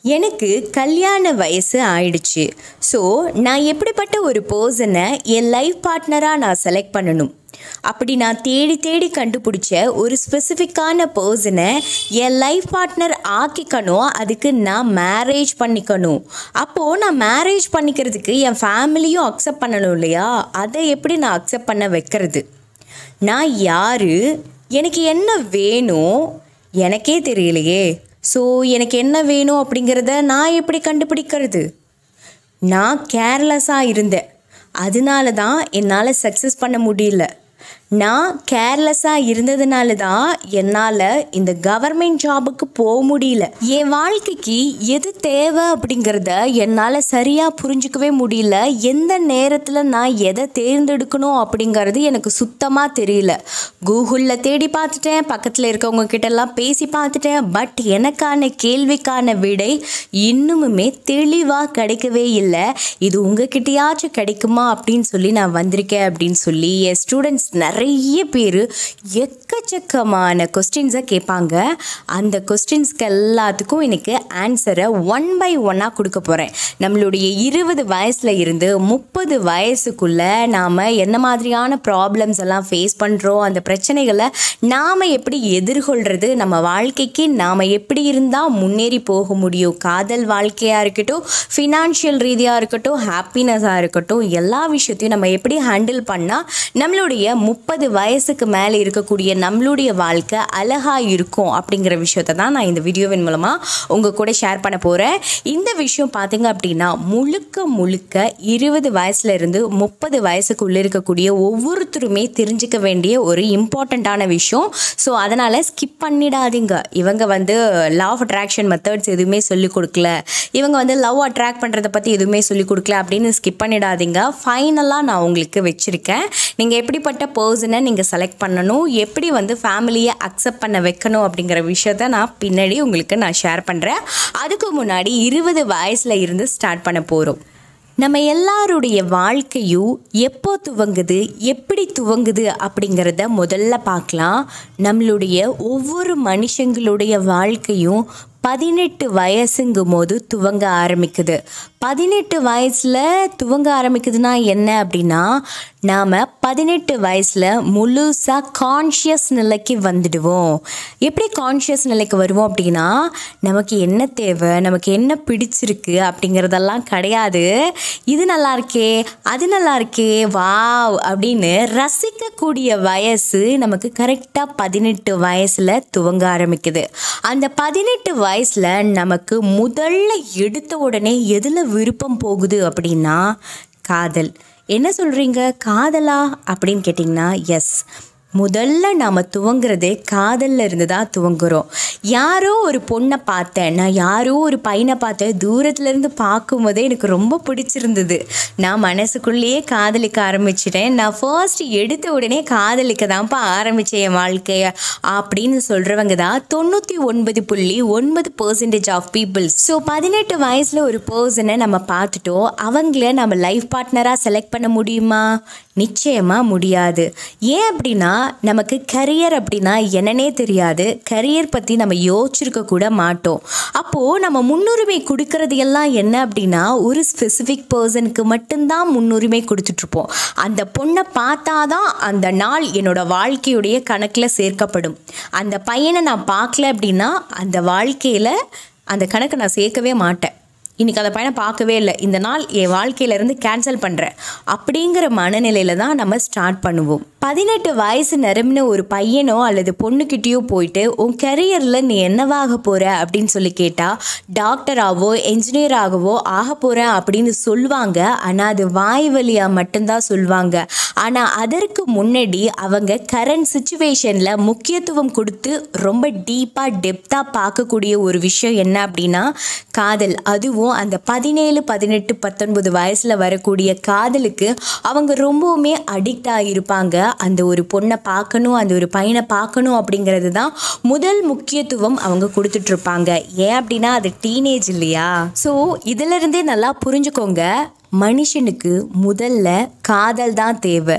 எனக்கு கல்யாண வயசு ஆயிடுச்சு ஸோ நான் எப்படிப்பட்ட ஒரு பர்சனை என் லைஃப் பார்ட்னராக நான் செலக்ட் பண்ணணும் அப்படி நான் தேடி தேடி கண்டுபிடிச்ச ஒரு ஸ்பெசிஃபிக்கான பர்சனை என் லைஃப் பார்ட்னர் ஆக்கிக்கணும் அதுக்கு நான் மேரேஜ் பண்ணிக்கணும் அப்போது நான் மேரேஜ் பண்ணிக்கிறதுக்கு என் ஃபேமிலியும் அக்செப்ட் பண்ணணும் இல்லையா அதை எப்படி நான் அக்செப்ட் பண்ண வைக்கிறது நான் யார் எனக்கு என்ன வேணும் எனக்கே தெரியலையே ஸோ எனக்கு என்ன வேணும் அப்படிங்கிறத நான் எப்படி கண்டுபிடிக்கிறது நான் கேர்லெஸ்ஸாக இருந்தேன் அதனால தான் என்னால் சக்ஸஸ் பண்ண முடியல நான் கேர்லெஸ்ஸாக இருந்ததுனால தான் என்னால் இந்த கவர்மெண்ட் ஜாபுக்கு போக முடியல என் வாழ்க்கைக்கு எது தேவை அப்படிங்கிறத என்னால் சரியாக புரிஞ்சுக்கவே முடியல எந்த நேரத்தில் நான் எதை தேர்ந்தெடுக்கணும் அப்படிங்கிறது எனக்கு சுத்தமாக தெரியல கூகுளில் தேடி பார்த்துட்டேன் பக்கத்தில் இருக்கவங்க கிட்டலாம் பேசி பார்த்துட்டேன் பட் எனக்கான கேள்விக்கான விடை இன்னுமுமே தெளிவாக கிடைக்கவே இல்லை இது உங்ககிட்டயாச்சும் கிடைக்குமா அப்படின்னு சொல்லி நான் வந்திருக்கேன் அப்படின்னு சொல்லி என் ஸ்டூடெண்ட்ஸ் நிறைய பேர் எக்கச்சக்கமான கொஸ்டின்ஸை கேட்பாங்க அந்த கொஸ்டின்ஸ்க்கு எல்லாத்துக்கும் எனக்கு ஆன்சரை ஒன் பை ஒன்னாக கொடுக்க போகிறேன் நம்மளுடைய இருபது வயசில் இருந்து முப்பது வயசுக்குள்ளே நாம் என்ன மாதிரியான ப்ராப்ளம்ஸ் எல்லாம் ஃபேஸ் பண்ணுறோம் அந்த பிரச்சனைகளை நாம் எப்படி எதிர்கொள்கிறது நம்ம வாழ்க்கைக்கு நாம் எப்படி இருந்தால் முன்னேறி போக முடியும் காதல் வாழ்க்கையாக இருக்கட்டும் ஃபினான்ஷியல் ரீதியாக இருக்கட்டும் ஹாப்பினஸாக இருக்கட்டும் எல்லா விஷயத்தையும் நம்ம எப்படி ஹேண்டில் பண்ணால் நம்மளுடைய முப்பது வயசுக்கு மேலே இருக்கக்கூடிய நம்மளுடைய வாழ்க்கை அழகாக இருக்கும் அப்படிங்கிற விஷயத்தை தான் நான் இந்த வீடியோவின் மூலமாக உங்கள் கூட ஷேர் பண்ண போகிறேன் இந்த விஷயம் பார்த்தீங்க அப்படின்னா முழுக்க முழுக்க இருபது வயசுல இருந்து முப்பது வயசுக்குள்ளே இருக்கக்கூடிய ஒவ்வொருத்தருமே தெரிஞ்சுக்க வேண்டிய ஒரு இம்பார்ட்டண்ட்டான விஷயம் ஸோ அதனால் ஸ்கிப் பண்ணிடாதீங்க இவங்க வந்து லவ் ஆஃப் அட்ராக்ஷன் மெத்தட்ஸ் எதுவுமே சொல்லிக் கொடுக்கல இவங்க வந்து லவ் அட்ராக்ட் பண்ணுறதை பற்றி எதுவுமே சொல்லிக் கொடுக்கல அப்படின்னு ஸ்கிப் பண்ணிடாதீங்க ஃபைனலாக நான் உங்களுக்கு வச்சுருக்கேன் நீங்கள் எப்படிப்பட்ட பர்சனை நீங்கள் செலக்ட் பண்ணணும் எப்படி வந்து ஃபேமிலியை அக்செப்ட் பண்ண வைக்கணும் அப்படிங்கிற விஷயத்த நான் பின்னாடி உங்களுக்கு நான் ஷேர் பண்ணுறேன் அதுக்கு முன்னாடி இருபது வயசில் இருந்து ஸ்டார்ட் பண்ண போகிறோம் நம்ம எல்லாருடைய வாழ்க்கையும் எப்போ துவங்குது எப்படி துவங்குது அப்படிங்கிறத முதல்ல பார்க்கலாம் நம்மளுடைய ஒவ்வொரு மனுஷங்களுடைய வாழ்க்கையும் பதினெட்டு வயசுங்கும் போது துவங்க ஆரம்பிக்குது பதினெட்டு வயசில் துவங்க ஆரம்பிக்குதுன்னா என்ன அப்படின்னா நாம் பதினெட்டு வயசில் முழுசாக கான்ஷியஸ் நிலைக்கு வந்துடுவோம் எப்படி கான்ஷியஸ் நிலைக்கு வருவோம் அப்படின்னா நமக்கு என்ன தேவை நமக்கு என்ன பிடிச்சிருக்கு அப்படிங்கிறதெல்லாம் கிடையாது இது நல்லா இருக்கே அது நல்லா இருக்கே வாவ் அப்படின்னு ரசிக்கக்கூடிய வயசு நமக்கு கரெக்டாக பதினெட்டு வயசில் துவங்க ஆரம்பிக்குது அந்த பதினெட்டு வயசில் நமக்கு முதல்ல எடுத்த உடனே எதில் விருப்பம் போகுது அப்படின்னா காதல் என்ன சொல்கிறீங்க காதலா அப்படின்னு கேட்டிங்கன்னா எஸ் முதல்ல நாம் துவங்குறதே காதலில் இருந்து தான் துவங்குறோம் யாரோ ஒரு பொண்ணை பார்த்தேன் நான் யாரோ ஒரு பையனை பார்த்தேன் தூரத்துலேருந்து பார்க்கும்போதே எனக்கு ரொம்ப பிடிச்சிருந்தது நான் மனசுக்குள்ளேயே காதலிக்க ஆரம்பிச்சிட்டேன் நான் ஃபர்ஸ்ட் எடுத்த உடனே காதலிக்க தான்ப்பா ஆரம்பித்தேன் என் வாழ்க்கையை அப்படின்னு சொல்கிறவங்க தான் தொண்ணூற்றி ஒன்பது புள்ளி ஒன்பது பர்சன்டேஜ் ஆஃப் பீப்புள்ஸ் ஸோ பதினெட்டு வயசில் ஒரு பர்சனை நம்ம பார்த்துட்டோம் அவங்கள நம்ம லைஃப் பார்ட்னராக செலக்ட் பண்ண முடியுமா நிச்சயமாக முடியாது ஏன் அப்படின்னா நமக்கு கரியர் அப்படின்னா என்னன்னே தெரியாது கரியர் பற்றி நம்ம யோசிச்சிருக்க கூட மாட்டோம் அப்போது நம்ம முன்னுரிமை கொடுக்கறது எல்லாம் என்ன அப்படின்னா ஒரு ஸ்பெசிஃபிக் பர்சனுக்கு மட்டும்தான் முன்னுரிமை கொடுத்துட்ருப்போம் அந்த பொண்ணை பார்த்தாதான் அந்த நாள் என்னோட வாழ்க்கையுடைய கணக்கில் சேர்க்கப்படும் அந்த பையனை நான் பார்க்கல அப்படின்னா அந்த வாழ்க்கையில் அந்த கணக்கை நான் சேர்க்கவே மாட்டேன் இன்றைக்கி அந்த பையனை பார்க்கவே இல்லை இந்த நாள் என் வாழ்க்கையிலேருந்து கேன்சல் பண்ணுறேன் அப்படிங்கிற மனநிலையில் தான் நம்ம ஸ்டார்ட் பண்ணுவோம் பதினெட்டு வயசு நிரம்பின ஒரு பையனோ அல்லது பொண்ணுக்கிட்டேயோ போயிட்டு உன் கரியரில் நீ என்னவாக போகிற அப்படின்னு சொல்லி கேட்டால் டாக்டராகவோ என்ஜினியராகவோ ஆக போகிறேன் அப்படின்னு சொல்லுவாங்க ஆனால் அது வாய் வழியாக மட்டும்தான் சொல்லுவாங்க ஆனால் அதற்கு முன்னாடி அவங்க கரண்ட் சுச்சுவேஷனில் முக்கியத்துவம் கொடுத்து ரொம்ப டீப்பாக டெப்த்தாக பார்க்கக்கூடிய ஒரு விஷயம் என்ன அப்படின்னா காதல் அதுவும் அந்த பதினேழு பதினெட்டு பத்தொன்பது வயசில் வரக்கூடிய காதலுக்கு அவங்க ரொம்பவுமே அடிக்ட் ஆகியிருப்பாங்க அந்த ஒரு பொண்ணை பார்க்கணும் அந்த ஒரு பையனை பார்க்கணும் அப்படிங்கிறது தான் முதல் முக்கியத்துவம் அவங்க கொடுத்துட்ருப்பாங்க ஏன் அப்படின்னா அது டீனேஜ் இல்லையா ஸோ இதிலிருந்தே நல்லா புரிஞ்சுக்கோங்க மனுஷனுக்கு முதல்ல காதல் தான் தேவை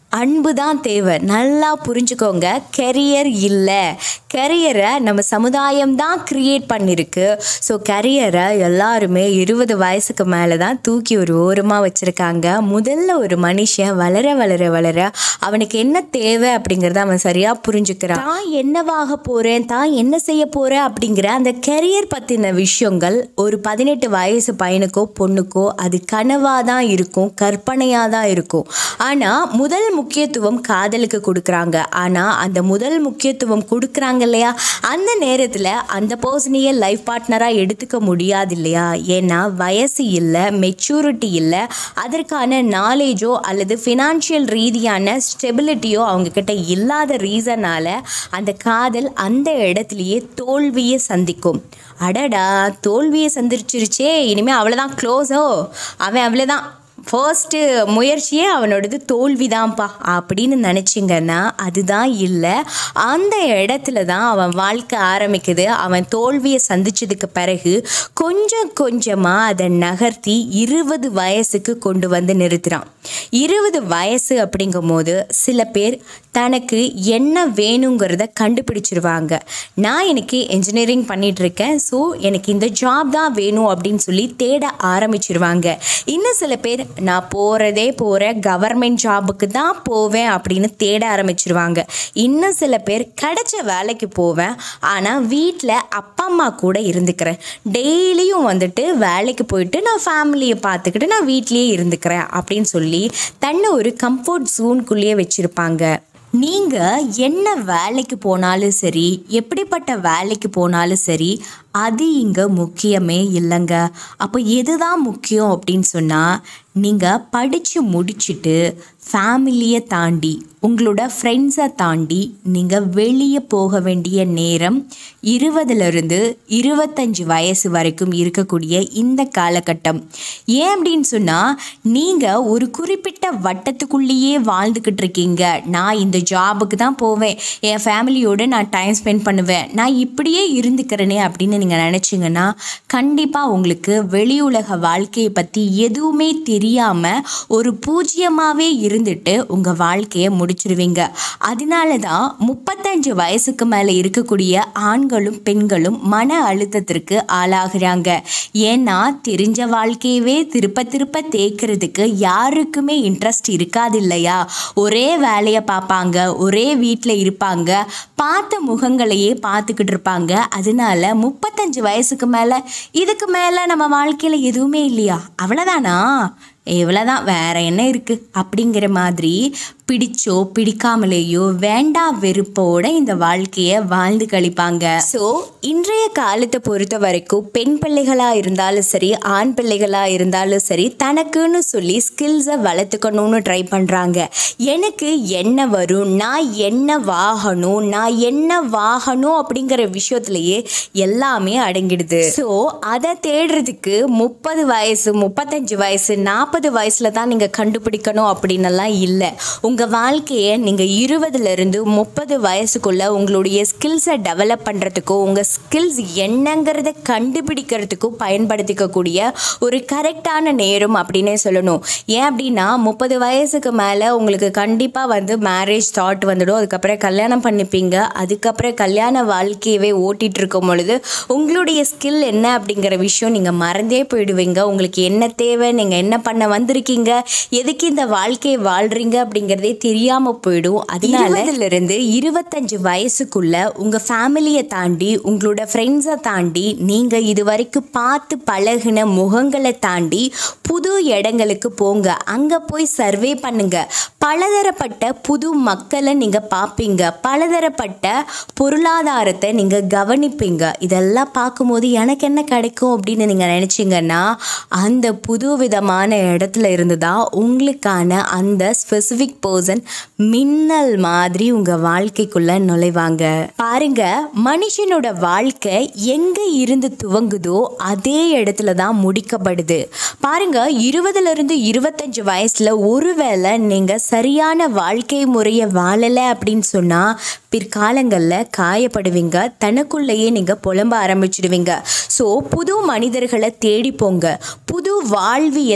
அன்பு தான் தேவை நல்லா புரிஞ்சுக்கோங்க கெரியர் இல்லை கெரியரை நம்ம சமுதாயம் தான் க்ரியேட் பண்ணியிருக்கு ஸோ கெரியரை எல்லாருமே இருபது வயசுக்கு மேலே தான் தூக்கி ஒரு ஓரமாக வச்சுருக்காங்க முதல்ல ஒரு மனுஷன் வளர வளர வளர அவனுக்கு என்ன தேவை அப்படிங்கிறத அவன் சரியாக புரிஞ்சுக்கிறான் தான் என்னவாக போகிறேன் தான் என்ன செய்ய போகிறேன் அப்படிங்கிற அந்த கெரியர் பற்றின விஷயங்கள் ஒரு பதினெட்டு வயசு பையனுக்கோ பொண்ணுக்கோ அது கனவாக தான் இருக்கும் கற்பனையாக தான் இருக்கும் ஆனால் முதல் முக்கியத்துவம் காதலுக்கு கொடுக்குறாங்க ஆனால் அந்த முதல் முக்கியத்துவம் கொடுக்குறாங்க இல்லையா அந்த நேரத்தில் அந்த பர்சனையே லைஃப் பார்ட்னராக எடுத்துக்க முடியாது இல்லையா ஏன்னா வயசு இல்லை மெச்சூரிட்டி இல்லை அதற்கான நாலேஜோ அல்லது ஃபினான்ஷியல் ரீதியான ஸ்டெபிலிட்டியோ அவங்கக்கிட்ட இல்லாத ரீசனால் அந்த காதல் அந்த இடத்துலையே தோல்வியை சந்திக்கும் அடடா தோல்வியை சந்திச்சிருச்சே இனிமேல் அவ்வளோதான் க்ளோஸோ அவன் அவ்வளோதான் ஃபர்ஸ்ட்டு முயற்சியே அவனோடது தோல்விதான்ப்பா அப்படின்னு நினச்சிங்கன்னா அதுதான் இல்லை அந்த இடத்துல தான் அவன் வாழ்க்கை ஆரம்பிக்குது அவன் தோல்வியை சந்திச்சதுக்கு பிறகு கொஞ்சம் கொஞ்சமாக அதை நகர்த்தி இருபது வயசுக்கு கொண்டு வந்து நிறுத்துகிறான் இருபது வயசு அப்படிங்கும்போது சில பேர் தனக்கு என்ன வேணுங்கிறத கண்டுபிடிச்சிருவாங்க நான் எனக்கு இன்ஜினியரிங் பண்ணிட்டு இருக்கேன் ஸோ எனக்கு இந்த ஜாப் தான் வேணும் அப்படின்னு சொல்லி தேட ஆரம்பிச்சிருவாங்க இன்னும் சில பேர் நான் போகிறதே போகிற கவர்மெண்ட் ஜாபுக்கு தான் போவேன் அப்படின்னு தேட ஆரம்பிச்சிருவாங்க இன்னும் சில பேர் கிடைச்ச வேலைக்கு போவேன் ஆனால் வீட்டில் அப்பா அம்மா கூட இருந்துக்கிறேன் டெய்லியும் வந்துட்டு வேலைக்கு போயிட்டு நான் ஃபேமிலியை பார்த்துக்கிட்டு நான் வீட்லேயே இருந்துக்கிறேன் அப்படின்னு சொல்லி தன்னை ஒரு கம்ஃபர்ட் ஜோனுக்குள்ளேயே வச்சுருப்பாங்க நீங்கள் என்ன வேலைக்கு போனாலும் சரி எப்படிப்பட்ட வேலைக்கு போனாலும் சரி அது இங்கே முக்கியமே இல்லைங்க அப்போ எதுதான் முக்கியம் அப்படின்னு சொன்னால் நீங்கள் படித்து முடிச்சுட்டு ஃபேமிலியை தாண்டி உங்களோட ஃப்ரெண்ட்ஸை தாண்டி நீங்கள் வெளியே போக வேண்டிய நேரம் இருபதுலேருந்து இருபத்தஞ்சி வயசு வரைக்கும் இருக்கக்கூடிய இந்த காலகட்டம் ஏன் அப்படின்னு சொன்னால் நீங்கள் ஒரு குறிப்பிட்ட வட்டத்துக்குள்ளேயே வாழ்ந்துக்கிட்டு இருக்கீங்க நான் இந்த ஜாபுக்கு தான் போவேன் என் ஃபேமிலியோடு நான் டைம் ஸ்பெண்ட் பண்ணுவேன் நான் இப்படியே இருந்துக்கிறேனே அப்படின்னு நீங்கள் நினச்சிங்கன்னா கண்டிப்பாக உங்களுக்கு வெளி உலக வாழ்க்கையை பற்றி எதுவுமே தெரியாமல் ஒரு பூஜ்ஜியமாகவே இருந்துட்டு உங்கள் வாழ்க்கையை முடிச்சிருவீங்க அதனால தான் முப்பத்தஞ்சு வயசுக்கு மேலே இருக்கக்கூடிய ஆண்களும் பெண்களும் மன அழுத்தத்திற்கு ஆளாகிறாங்க ஏன்னா தெரிஞ்ச வாழ்க்கையவே திருப்ப திருப்ப தேய்க்கிறதுக்கு யாருக்குமே இன்ட்ரெஸ்ட் இருக்காது இல்லையா ஒரே வேலையை பார்ப்பாங்க ஒரே வீட்டில் இருப்பாங்க பார்த்த முகங்களையே பார்த்துக்கிட்டு இருப்பாங்க அதனால முப்பத்தஞ்சு வயசுக்கு மேலே இதுக்கு மேலே நம்ம வாழ்க்கையில் எதுவுமே இல்லையா அவ்வளோதானா இவ்வளோதான் வேற என்ன இருக்குது அப்படிங்கிற மாதிரி பிடிச்சோ பிடிக்காமலேயோ வேண்டா வெறுப்போட இந்த வாழ்க்கையை வாழ்ந்து கழிப்பாங்க ஸோ இன்றைய காலத்தை பொறுத்த வரைக்கும் பெண் பிள்ளைகளாக இருந்தாலும் சரி ஆண் பிள்ளைகளாக இருந்தாலும் சரி தனக்குன்னு சொல்லி ஸ்கில்ஸை வளர்த்துக்கணும்னு ட்ரை பண்ணுறாங்க எனக்கு என்ன வரும் நான் என்ன வாகணும் நான் என்ன வாகனம் அப்படிங்கிற விஷயத்துலையே எல்லாமே அடங்கிடுது ஸோ அதை தேடுறதுக்கு முப்பது வயசு முப்பத்தஞ்சு வயசு நாற்பது வயசில் தான் நீங்கள் கண்டுபிடிக்கணும் அப்படின்னலாம் இல்லை உங்கள் வாழ்க்கையை நீங்கள் இருபதுலேருந்து முப்பது வயசுக்குள்ளே உங்களுடைய ஸ்கில்ஸை டெவலப் பண்ணுறதுக்கும் உங்கள் ஸ்கில்ஸ் என்னங்கிறத கண்டுபிடிக்கிறதுக்கும் பயன்படுத்திக்கக்கூடிய ஒரு கரெக்டான நேரம் அப்படின்னே சொல்லணும் ஏன் அப்படின்னா முப்பது வயசுக்கு மேலே உங்களுக்கு கண்டிப்பாக வந்து மேரேஜ் தாட் வந்துடும் அதுக்கப்புறம் கல்யாணம் பண்ணிப்பீங்க அதுக்கப்புறம் கல்யாண வாழ்க்கையவே ஓட்டிகிட்டு இருக்கும் பொழுது உங்களுடைய ஸ்கில் என்ன அப்படிங்கிற விஷயம் நீங்கள் மறந்தே போயிடுவீங்க உங்களுக்கு என்ன தேவை நீங்கள் என்ன பண்ண வந்திருக்கீங்க எதுக்கு இந்த வாழ்க்கையை வாழ்றீங்க அப்படிங்கிறதே தெரியாமல் போயிடும் அதனால இருந்து இருபத்தஞ்சு வயசுக்குள்ள உங்கள் ஃபேமிலியை தாண்டி உங்களோட ஃப்ரெண்ட்ஸை தாண்டி நீங்கள் இது வரைக்கும் பார்த்து பழகின முகங்களை தாண்டி புது இடங்களுக்கு போங்க அங்கே போய் சர்வே பண்ணுங்க பலதரப்பட்ட புது மக்களை நீங்கள் பார்ப்பீங்க பலதரப்பட்ட பொருளாதாரத்தை நீங்கள் கவனிப்பீங்க இதெல்லாம் பார்க்கும்போது எனக்கு என்ன கிடைக்கும் அப்படின்னு நீங்கள் நினச்சிங்கன்னா அந்த புது விதமான இடத்துல இருந்து தான் உங்களுக்கான அந்த ஸ்பெசிஃபிக் பர்சன் மின்னல் மாதிரி உங்கள் வாழ்க்கைக்குள்ளே நுழைவாங்க பாருங்க மனுஷனோட வாழ்க்கை எங்கே இருந்து துவங்குதோ அதே இடத்துல தான் முடிக்கப்படுது பாருங்க இருபதுல இருந்து இருபத்தஞ்சு வயசுல ஒருவேளை நீங்க சரியான வாழ்க்கை முறையை வாழலை அப்படின்னு சொன்னா பிற்காலங்களில் காயப்படுவீங்க தனக்குள்ளேயே நீங்க புலம்ப ஆரம்பிச்சிடுவீங்க ஸோ புது மனிதர்களை தேடி போங்க புது வாழ்வியலை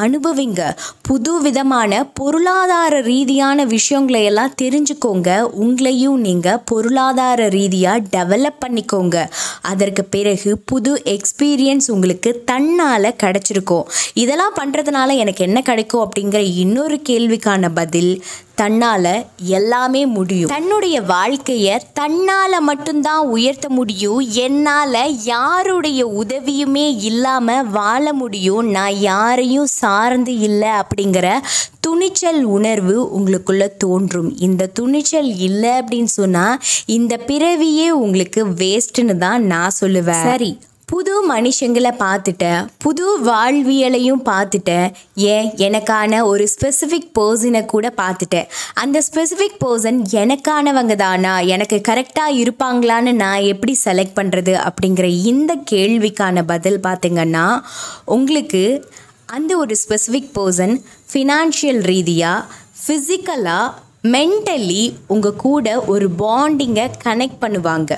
அனுபவிங்க புது விதமான பொருளாதார ரீதியான விஷயங்களை எல்லாம் தெரிஞ்சுக்கோங்க உங்களையும் நீங்கள் பொருளாதார ரீதியாக டெவலப் பண்ணிக்கோங்க அதற்கு பிறகு புது எக்ஸ்பீரியன்ஸ் உங்களுக்கு தன்னால் கிடச்சிருக்கும் இதெல்லாம் பண்ணுறதுனால எனக்கு என்ன கிடைக்கும் அப்படிங்கிற இன்னொரு கேள்விக்கான பதில் தன்னால் எல்லாமே முடியும் தன்னுடைய வாழ்க்கையை தன்னால் மட்டும்தான் உயர்த்த முடியும் என்னால் யாருடைய உதவியுமே இல்லாமல் வாழ முடியும் நான் யாரையும் சார்ந்து இல்லை அப்படிங்கிற துணிச்சல் உணர்வு உங்களுக்குள்ள தோன்றும் இந்த துணிச்சல் இல்லை அப்படின்னு சொன்னால் இந்த பிறவியே உங்களுக்கு வேஸ்ட்டுன்னு தான் நான் சொல்லுவேன் சரி புது மனுஷங்களை பார்த்துட்டேன் புது வாழ்வியலையும் பார்த்துட்டேன் ஏன் எனக்கான ஒரு ஸ்பெசிஃபிக் பர்சனை கூட பார்த்துட்டேன் அந்த ஸ்பெசிஃபிக் பர்சன் எனக்கானவங்க தானா எனக்கு கரெக்டாக இருப்பாங்களான்னு நான் எப்படி செலக்ட் பண்ணுறது அப்படிங்கிற இந்த கேள்விக்கான பதில் பார்த்தீங்கன்னா உங்களுக்கு அந்த ஒரு ஸ்பெசிஃபிக் பர்சன் ஃபினான்ஷியல் ரீதியாக ஃபிசிக்கலாக மென்டலி உங்கள் கூட ஒரு பாண்டிங்கை கனெக்ட் பண்ணுவாங்க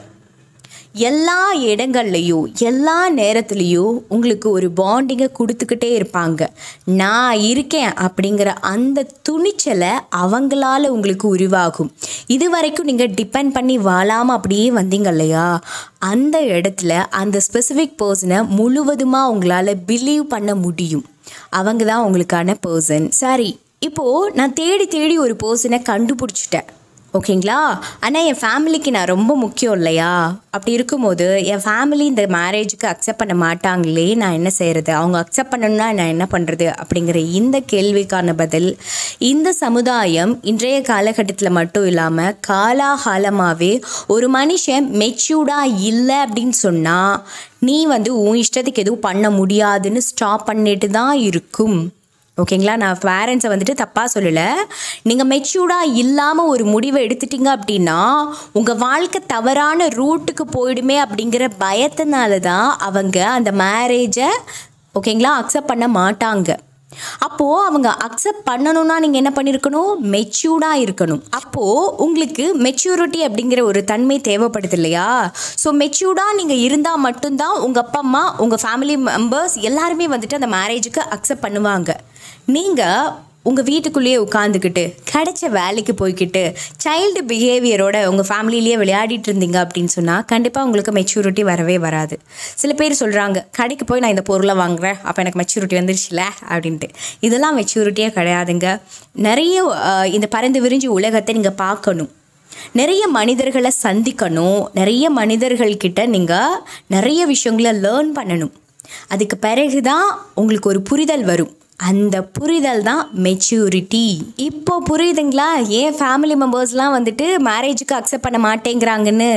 எல்லா இடங்கள்லையும் எல்லா நேரத்துலேயும் உங்களுக்கு ஒரு பாண்டிங்கை கொடுத்துக்கிட்டே இருப்பாங்க நான் இருக்கேன் அப்படிங்கிற அந்த துணிச்சலை அவங்களால உங்களுக்கு உருவாகும் இது வரைக்கும் நீங்கள் டிபெண்ட் பண்ணி வாழாமல் அப்படியே வந்தீங்க இல்லையா அந்த இடத்துல அந்த ஸ்பெசிஃபிக் பர்சனை முழுவதுமாக உங்களால் பிலீவ் பண்ண முடியும் அவங்க தான் உங்களுக்கான பர்சன் சரி இப்போது நான் தேடி தேடி ஒரு பர்சனை கண்டுபிடிச்சிட்டேன் ஓகேங்களா ஆனால் என் ஃபேமிலிக்கு நான் ரொம்ப முக்கியம் இல்லையா அப்படி இருக்கும்போது என் ஃபேமிலி இந்த மேரேஜுக்கு அக்செப்ட் பண்ண மாட்டாங்களே நான் என்ன செய்கிறது அவங்க அக்செப்ட் பண்ணணும்னா நான் என்ன பண்ணுறது அப்படிங்கிற இந்த கேள்விக்கான பதில் இந்த சமுதாயம் இன்றைய காலகட்டத்தில் மட்டும் இல்லாமல் காலாகாலமாகவே ஒரு மனுஷன் மெச்சூர்டாக இல்லை அப்படின்னு சொன்னால் நீ வந்து உன் இஷ்டத்துக்கு எதுவும் பண்ண முடியாதுன்னு ஸ்டாப் பண்ணிட்டு தான் இருக்கும் ஓகேங்களா நான் பேரண்ட்ஸை வந்துட்டு தப்பாக சொல்லலை நீங்கள் மெச்சூர்டாக இல்லாமல் ஒரு முடிவை எடுத்துட்டீங்க அப்படின்னா உங்கள் வாழ்க்கை தவறான ரூட்டுக்கு போயிடுமே அப்படிங்கிற பயத்தினால தான் அவங்க அந்த மேரேஜை ஓகேங்களா அக்செப்ட் பண்ண மாட்டாங்க அப்போது அவங்க அக்செப்ட் பண்ணணும்னா நீங்கள் என்ன பண்ணியிருக்கணும் மெச்சூர்டாக இருக்கணும் அப்போது உங்களுக்கு மெச்சூரிட்டி அப்படிங்கிற ஒரு தன்மை தேவைப்படுது இல்லையா ஸோ மெச்சூர்டாக நீங்கள் இருந்தால் மட்டும்தான் உங்கள் அப்பா அம்மா உங்கள் ஃபேமிலி மெம்பர்ஸ் எல்லாருமே வந்துட்டு அந்த மேரேஜுக்கு அக்செப்ட் பண்ணுவாங்க நீங்கள் உங்கள் வீட்டுக்குள்ளேயே உட்காந்துக்கிட்டு கிடைச்ச வேலைக்கு போய்க்கிட்டு சைல்டு பிஹேவியரோட உங்கள் ஃபேமிலிலேயே விளையாடிட்டு இருந்தீங்க அப்படின்னு சொன்னால் கண்டிப்பாக உங்களுக்கு மெச்சூரிட்டி வரவே வராது சில பேர் சொல்கிறாங்க கடைக்கு போய் நான் இந்த பொருளை வாங்குறேன் அப்போ எனக்கு மெச்சூரிட்டி வந்துருச்சுல அப்படின்ட்டு இதெல்லாம் மெச்சூரிட்டியே கிடையாதுங்க நிறைய அஹ், இந்த பறந்து விரிஞ்சு உலகத்தை நீங்கள் பார்க்கணும் நிறைய மனிதர்களை சந்திக்கணும் நிறைய மனிதர்கள்கிட்ட நீங்கள் நிறைய விஷயங்களை லேர்ன் பண்ணணும் அதுக்கு பிறகு தான் உங்களுக்கு ஒரு புரிதல் வரும் அந்த புரிதல் தான் மெச்சூரிட்டி இப்போ புரியுதுங்களா ஏன் ஃபேமிலி மெம்பர்ஸ்லாம் வந்துட்டு மேரேஜுக்கு அக்செப்ட் பண்ண மாட்டேங்கிறாங்கன்னு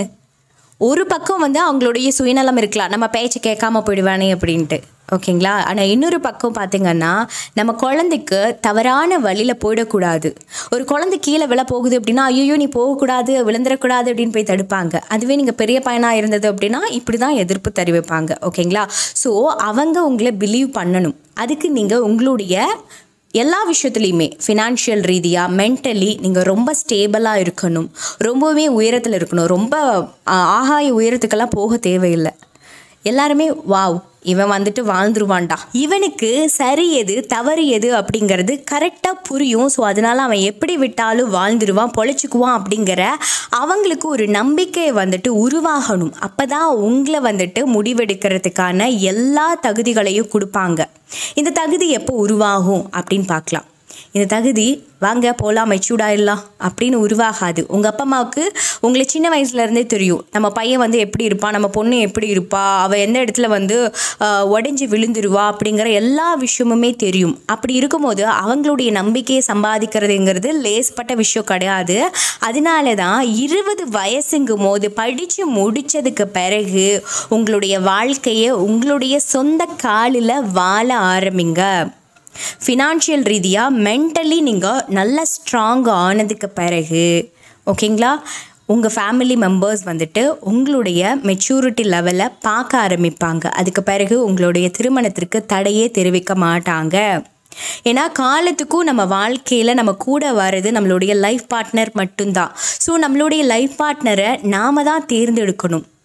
ஒரு பக்கம் வந்து அவங்களுடைய சுயநலம் இருக்கலாம் நம்ம பேச்சு கேட்காம போயிடுவானே அப்படின்ட்டு ஓகேங்களா ஆனால் இன்னொரு பக்கம் பார்த்தீங்கன்னா நம்ம குழந்தைக்கு தவறான வழியில் போயிடக்கூடாது ஒரு குழந்தை கீழே விழ போகுது அப்படின்னா ஐயோ நீ போகக்கூடாது விழுந்துடக்கூடாது அப்படின்னு போய் தடுப்பாங்க அதுவே நீங்கள் பெரிய பையனாக இருந்தது அப்படின்னா இப்படி தான் எதிர்ப்பு தெரிவிப்பாங்க ஓகேங்களா ஸோ அவங்க உங்களை பிலீவ் பண்ணணும் அதுக்கு நீங்கள் உங்களுடைய எல்லா விஷயத்துலையுமே ஃபினான்ஷியல் ரீதியாக மென்டலி நீங்கள் ரொம்ப ஸ்டேபிளாக இருக்கணும் ரொம்பவே உயரத்தில் இருக்கணும் ரொம்ப ஆ, ஆகாய உயரத்துக்கெல்லாம் போக தேவையில்லை எல்லாருமே வாவ் இவன் வந்துட்டு வாழ்ந்துருவான்டா இவனுக்கு சரி எது தவறு எது அப்படிங்கிறது கரெக்டாக புரியும் ஸோ அதனால அவன் எப்படி விட்டாலும் வாழ்ந்துருவான் பொழைச்சிக்குவான் அப்படிங்கிற அவங்களுக்கு ஒரு நம்பிக்கை வந்துட்டு உருவாகணும் அப்போ தான் உங்களை வந்துட்டு முடிவெடுக்கிறதுக்கான எல்லா தகுதிகளையும் கொடுப்பாங்க இந்த தகுதி எப்போ உருவாகும் அப்படின்னு பார்க்கலாம் இந்த தகுதி வாங்க போகலாம் மெச்சூர்டாயிடலாம் அப்படின்னு உருவாகாது உங்கள் அப்பா அம்மாவுக்கு உங்களை சின்ன வயசுலேருந்தே தெரியும் நம்ம பையன் வந்து எப்படி இருப்பான் நம்ம பொண்ணு எப்படி இருப்பா அவள் எந்த இடத்துல வந்து ஆஹ், உடைஞ்சு விழுந்துருவா அப்படிங்கிற எல்லா விஷயமுமே தெரியும் அப்படி இருக்கும்போது அவங்களுடைய நம்பிக்கையை சம்பாதிக்கிறதுங்கிறது லேஸ்பட்ட விஷயம் கிடையாது அதனால தான் இருபது வயசுங்கும் போது படித்து முடித்ததுக்கு பிறகு உங்களுடைய வாழ்க்கையை உங்களுடைய சொந்த காலில் வாழ ஆரம்பிங்க ஃபினான்ஷியல் ரீதியாக மென்டலி நீங்கள் நல்ல ஸ்ட்ராங் ஆனதுக்கு பிறகு ஓகேங்களா உங்கள் ஃபேமிலி மெம்பர்ஸ் வந்துட்டு உங்களுடைய மெச்சூரிட்டி லெவலை பார்க்க ஆரம்பிப்பாங்க அதுக்கு பிறகு உங்களுடைய திருமணத்திற்கு தடையே தெரிவிக்க மாட்டாங்க ஏன்னா காலத்துக்கும் நம்ம வாழ்க்கையில் நம்ம கூட வர்றது நம்மளுடைய லைஃப் பார்ட்னர் மட்டும்தான் ஸோ நம்மளுடைய லைஃப் பார்ட்னரை நாம தான் தேர்ந்தெடுக்கணும்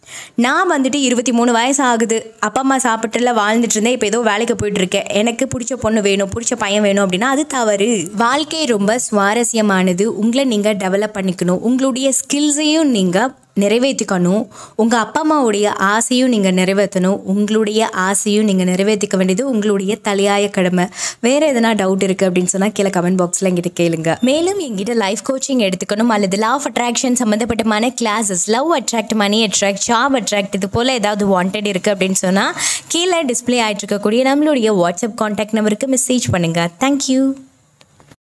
நான் வந்துட்டு இருபத்தி மூணு வயசு ஆகுது அப்பா அம்மா சாப்பிட்டுல வாழ்ந்துட்டு இருந்தேன் இப்போ ஏதோ வேலைக்கு போயிட்டு இருக்கேன் எனக்கு பிடிச்ச பொண்ணு வேணும் பிடிச்ச பையன் வேணும் அப்படின்னா அது தவறு வாழ்க்கை ரொம்ப சுவாரஸ்யமானது உங்களை நீங்கள் டெவலப் பண்ணிக்கணும் உங்களுடைய ஸ்கில்ஸையும் நீங்கள் நிறைவேற்றிக்கணும் உங்கள் அப்பா அம்மாவுடைய ஆசையும் நீங்கள் நிறைவேற்றணும் உங்களுடைய ஆசையும் நீங்கள் நிறைவேற்றிக்க வேண்டியது உங்களுடைய தலையாய கடமை வேறு எதனா டவுட் இருக்குது அப்படின்னு சொன்னால் கீழே கமெண்ட் பாக்ஸில் எங்கிட்ட கேளுங்க மேலும் எங்கிட்ட லைஃப் கோச்சிங் எடுத்துக்கணும் அல்லது லவ் ஆஃப் அட்ராக்ஷன் சம்மந்தப்பட்டமான classes love attract money attract job attract இது போல் ஏதாவது வாண்டட் இருக்குது அப்படின்னு சொன்னால் கீழே டிஸ்பிளே ஆகிட்டு இருக்கக்கூடிய நம்மளுடைய வாட்ஸ்அப் காண்டாக்ட் நம்பருக்கு மெசேஜ் பண்ணுங்கள் தேங்க்யூ